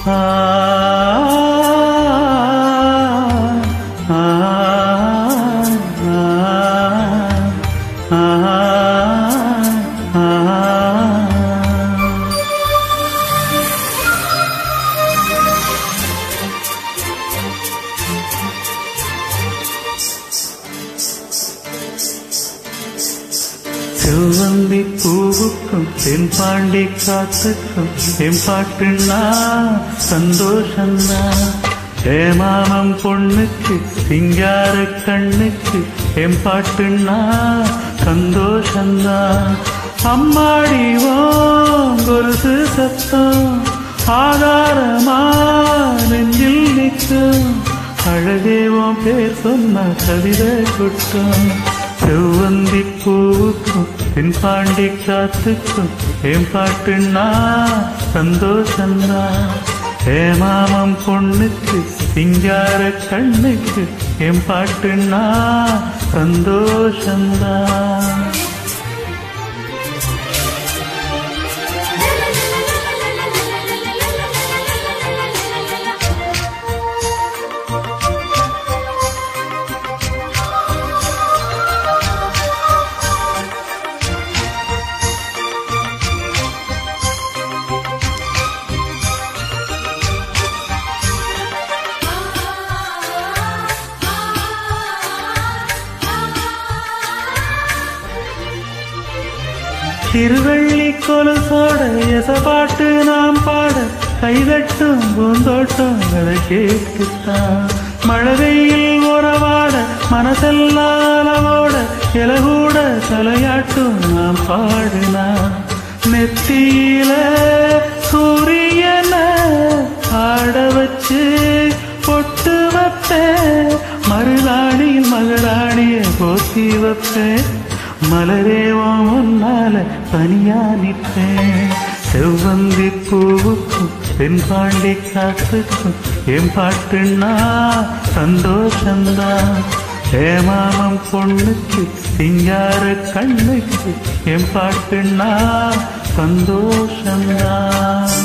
ஆ ஆ ஆ ஆ செவ்வந்தி பூவுக்கும் தென்பாண்டி காத்துக்கும் எம்பாட்டுன்னா சந்தோஷந்தா ஏமாமம் பொண்ணுக்கு சிங்கார கண்ணுக்கு எம்பாட்டுன்னா சந்தோஷந்தா அம்மாடி கொலுசு சத்தம் ஆதாரமா நெஞ்சில் நிற்கும் அழகே உன் பேர் சொன்ன கவிதை குட்டம் செவ்வந்தி பூவுக்கும் என் பாண்டி காத்துக்கும் என் பாட்டுன்னா சந்தோஷந்தா ஏமாமம் பொண்ணுக்கு சிங்கார கண்ணுக்கு என் பாட்டுன்னா சந்தோஷந்தா திருவள்ளி கொலுசோட எசபாட்டு நாம் பாட கைதட்டும் பூந்தோட்டம் அதை கேட்டுத்தான் மழதையில் உறவாட மனசெல்லாம் அளவோட இலகூட தலையாட்டும் நாம் பாடினா நெத்தியில சூரியன ஆட வச்சு பொட்டு வைப்பேன் மருதாணியில் மகராணிய போத்தி வைப்பேன் மலரேவம் முன்னால பனியா நிற்பேன் செவ்வந்தி பூவுக்கும் பெண் பாண்டி காத்துக்கும் என் பாட்டுன்னா சந்தோஷந்தான் ஏமாமம் பொண்ணுக்கு சிங்கார கண்ணுக்கு என் பாட்டுன்னா சந்தோஷந்தான்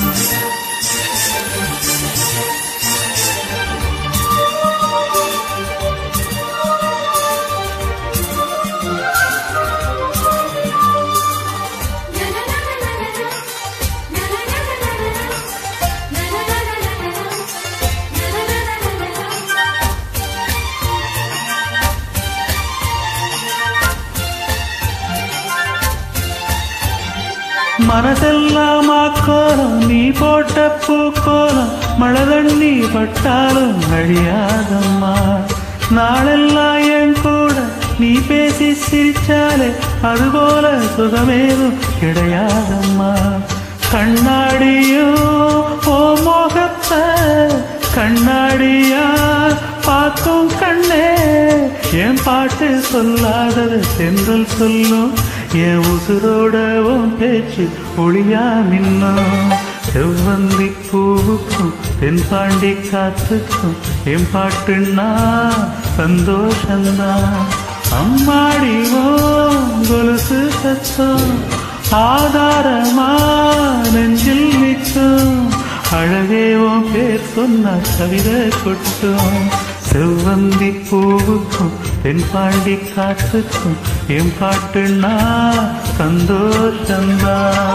மனசெல்லாம் ஆக்கோலம் நீ போட்ட பூக்கோலம் மழை தண்ணி பட்டாலும் அழியாதம்மா நாளெல்லாம் என் கூட நீ பேசி சிரிச்சாலே அதுபோல சுகமேதும் கிடையாதம்மா கண்ணாடியும் ஓ முகத்தை கண்ணாடியா பார்க்கும் கண்ணே என் பாட்டு சொல்லாதது சென்றல் சொல்லும் என் உசுரோட உன் பேச்சு ஒளியா மின்னும் செவ்வந்தி பூவுக்கும் தென் பாண்டி காத்துக்கும் என் பாட்டுன்னா சந்தோஷந்தான் அம்மாடி ஓ கொலுசு சத்தம் ஆதாரமா நெஞ்சில் நிற்கும் அழகே உன் பேர் சொன்ன கவிதை கொட்டும் செவ்வந்தி பூவுக்கும் தென் பாண்டி காத்துக்கும் என் பாட்டுன்னா சந்தோஷந்தான்